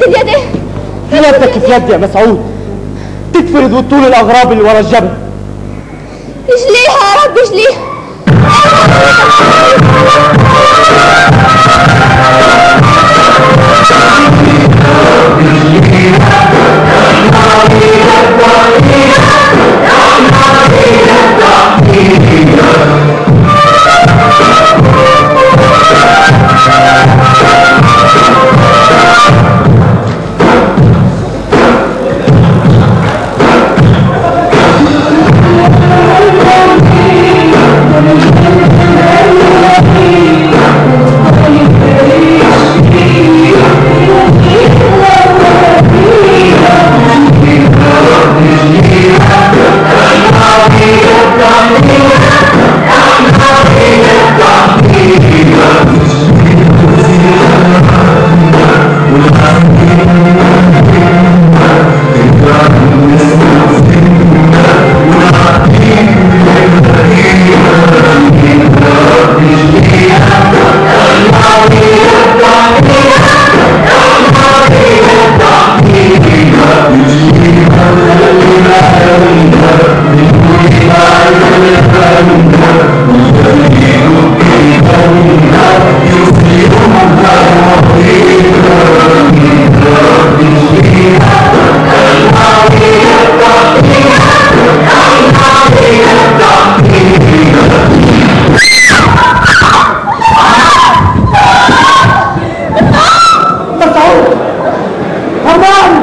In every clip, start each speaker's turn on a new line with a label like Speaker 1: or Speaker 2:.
Speaker 1: سيد يديه
Speaker 2: في يدك في يدي يا مسعود تتفرد وتطول الاغراب اللي ورا الجبل
Speaker 1: اجليها يا رب اجليها
Speaker 2: مسعود هرمان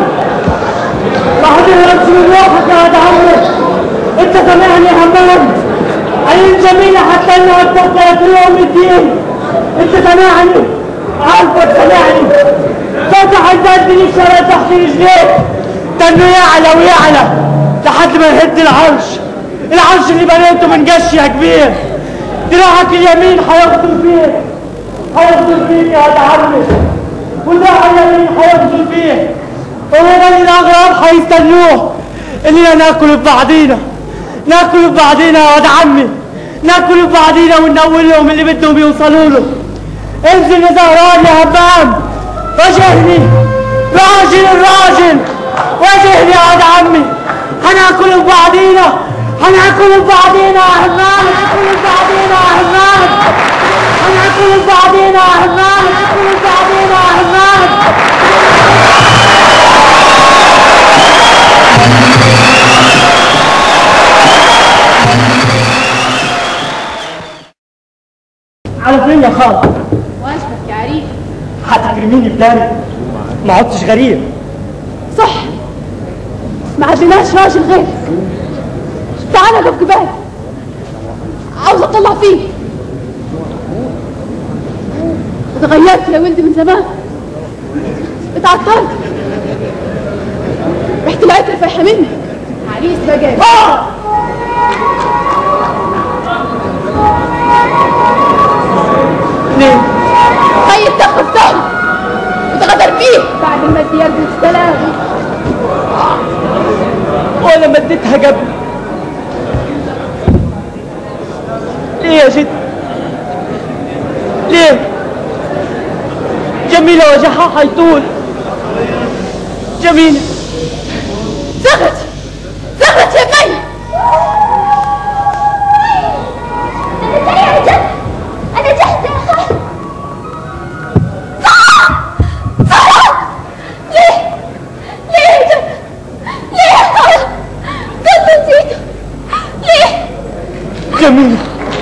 Speaker 2: بعد نفسي من روحك يا واد عمرو انت سامعني يا همام عين جميلة حتى انها تبقى في يوم الدين انت سامعني عارفك سامعني صوت حداد من الشارع تحت رجليك تنه يعلى ويعلى لحد ما يهد العرش العرش اللي بنيته من قش يا كبير دراعك اليمين هيغدر فيك هيغدر فيك يا واد عمرو والباقي اليمين هيغدر فيه وهنا الاغراب هيستنوه اننا ناكل ببعضينا ناكل ببعضينا يا واد عمي ناكل ببعضينا وننول لهم اللي بدهم يوصلوا له انزل يا زهران يا هبام واجهني راجل الراجل واجهني يا واد عمي هناكل ببعضينا هناكل ببعضينا يا همام هناكل ببعضينا يا همام هناكل ببعضينا يا همام هناكل ببعضينا يا همام على فين يا خالد
Speaker 1: واجبك يا عريس
Speaker 2: هتكرميني بداري ما عدتش غريب
Speaker 1: صح ما عندناش راجل غيرك تعال اقف جبال عاوز اطلع فيه اتغيرت يا ولدي من زمان اتعطلت رحت العطر فايحه منك عريس بقى
Speaker 2: آه! ليه؟
Speaker 1: هي اتخذ ثاني وتغدر فيه بعد ما ادي يرجو السلام
Speaker 2: ولا مديتها قبل ليه يا جد ليه جميلة وجهها حيطول جميلة
Speaker 1: زغت زغت يا بني انا جاهزة انا جاهزة يا خالد ليه ليه يا جد ليه يا خالد قلت نسيته ليه
Speaker 2: جميلة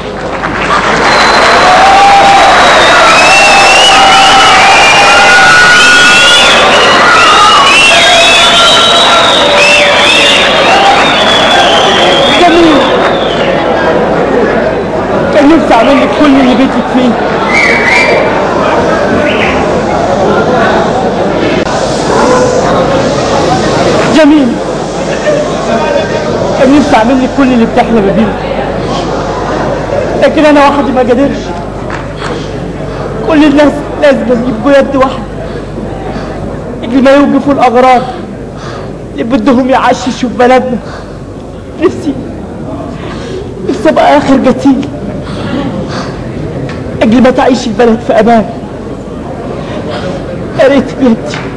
Speaker 2: جميلة كان نفسي اعمل لك كل اللي بيتك فيه جميل كان نفسي اعمل لك كل اللي بتحلم بيه لكن انا وحدي ما قدرش كل الناس لازم يبقوا يد واحده اللي ما يوقفوا الاغراض اللي بدهم يعششوا في بلدنا نفسي نفسي ابقى اخر قتيل اجل ما تعيش البلد في امان يا ريت بيدي